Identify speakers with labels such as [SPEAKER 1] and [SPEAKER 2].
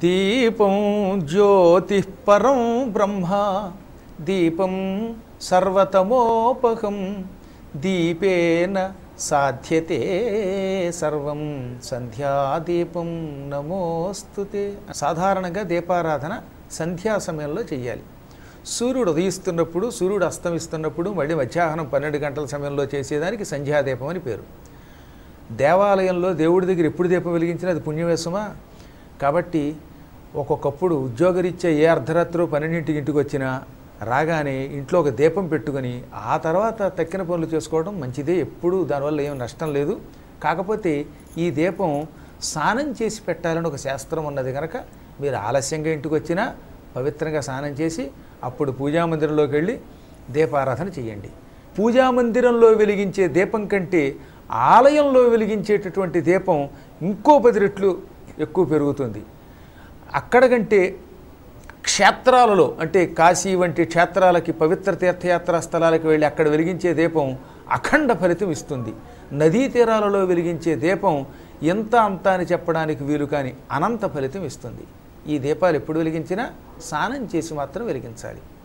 [SPEAKER 1] దీపం జ్యోతి పరం బ్రహ్మ దీపం సర్వతమోపకం దీపేన సాధ్యతే సర్వం సంధ్యాదీపం నమోస్తుతే సాధారణంగా దీపారాధన సంధ్యా సమయంలో చేయాలి సూర్యుడు ఉదయిస్తున్నప్పుడు సూర్యుడు అస్తమిస్తున్నప్పుడు మళ్ళీ మధ్యాహ్నం పన్నెండు గంటల సమయంలో చేసేదానికి సంధ్యాదీపం అని పేరు దేవాలయంలో దేవుడి దగ్గర ఎప్పుడు దీపం వెలిగించినా అది పుణ్యవేశమా కాబట్టి ఒక్కొక్కప్పుడు ఉద్యోగరీత్యా ఏ అర్ధరాత్రో పన్నెండింటికి ఇంటికి వచ్చినా రాగానే ఇంట్లో ఒక దీపం పెట్టుకొని ఆ తర్వాత తక్కిన పనులు చేసుకోవడం మంచిదే ఎప్పుడు దానివల్ల ఏం నష్టం లేదు కాకపోతే ఈ దీపం స్నానం చేసి పెట్టాలని ఒక శాస్త్రం ఉన్నది కనుక మీరు ఆలస్యంగా ఇంటికి వచ్చినా పవిత్రంగా స్నానం చేసి అప్పుడు పూజామందిరంలోకి వెళ్ళి దీపారాధన చేయండి పూజామందిరంలో వెలిగించే దీపం కంటే ఆలయంలో వెలిగించేటటువంటి దీపం ఇంకో పది రెట్లు ఎక్కువ పెరుగుతుంది అక్కడ కంటే క్షేత్రాలలో అంటే కాశీ వంటి క్షేత్రాలకి పవిత్ర తీర్థయాత్రా స్థలాలకు వెళ్ళి అక్కడ వెలిగించే దీపం అఖండ ఫలితం ఇస్తుంది నదీ తీరాలలో వెలిగించే దీపం ఎంత అంత అని చెప్పడానికి వీలు కాని అనంత ఫలితం ఇస్తుంది ఈ దీపాలు ఎప్పుడు వెలిగించినా స్నానం చేసి మాత్రం వెలిగించాలి